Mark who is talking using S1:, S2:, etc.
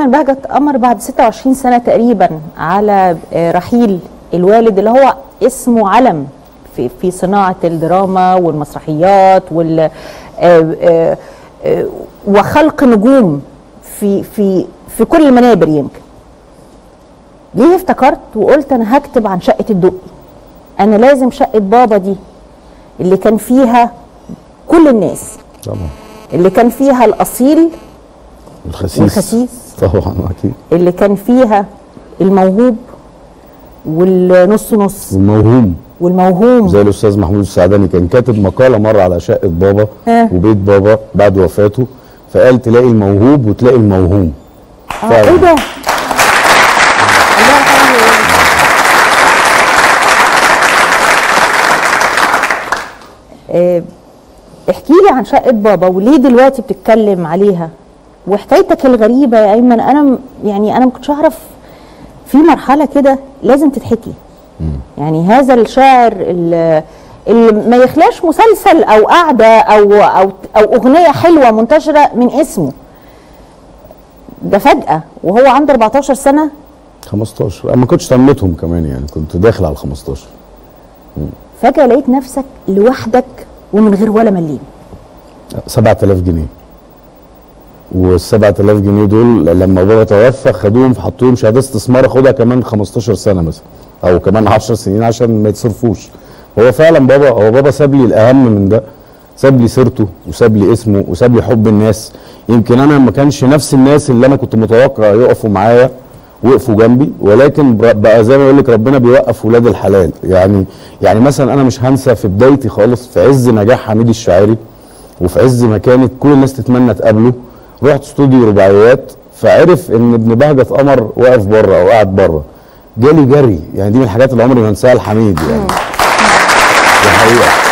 S1: ايمن بهجت قمر بعد 26 سنه تقريبا على آه، رحيل الوالد اللي هو اسمه علم في في صناعه الدراما والمسرحيات وال آه، آه، آه، وخلق نجوم في في في كل المنابر يمكن ليه افتكرت وقلت انا هكتب عن شقه الدقي انا لازم شقه بابا دي اللي كان فيها كل الناس
S2: طبعا
S1: اللي كان فيها الاصيل
S2: الخسيس
S1: والخسيس.
S2: طبعا اكيد
S1: اللي كان فيها الموهوب والنص نص
S2: والموهوم
S1: والموهوم
S2: زي الاستاذ محمود السعداني كان كاتب مقاله مره على شقه بابا
S1: آه.
S2: وبيت بابا بعد وفاته فقال تلاقي الموهوب وتلاقي الموهوم
S1: اه
S2: فعلا.
S1: ايه ده؟ الله يرحمه. آه، احكي لي عن شقة بابا وليه دلوقتي بتتكلم عليها وحكايتك الغريبة يا أيمن أنا م- يعني أنا ما كنتش أعرف في مرحلة كده لازم تتحكي يعني هذا الشاعر اللي, اللي ما يخلاش مسلسل أو قعدة أو أو أو أغنية حلوة منتشرة من اسمه ده فجأة وهو عنده 14 سنة
S2: 15 انا ما كنتش تميتهم كمان يعني كنت داخل على ال 15
S1: فجأة لقيت نفسك لوحدك ومن غير ولا مليم
S2: 7000 جنيه وال 7000 جنيه دول لما بابا توفى خدوهم حطوهم شهاده استثمار اخدها كمان 15 سنه مثلا او كمان 10 سنين عشان ما يتصرفوش هو فعلا بابا هو بابا ساب لي الاهم من ده ساب لي سيرته وساب لي اسمه وساب لي حب الناس يمكن انا ما كانش نفس الناس اللي انا كنت متوقع يقفوا معايا وقفوا جنبي ولكن بر- بقى زي ما يقول لك ربنا بيوقف ولاد الحلال يعني يعني مثلا انا مش هنسى في بدايتي خالص في عز نجاح حميد الشاعري وفي عز ما كانت كل الناس تتمنى تقابله رحت استوديو رباعيات فعرف ان ابن بهجت قمر واقف بره او قاعد بره جالي جري يعني دي من الحاجات اللي عمري ما انساها لحميد يعني دي حقيقه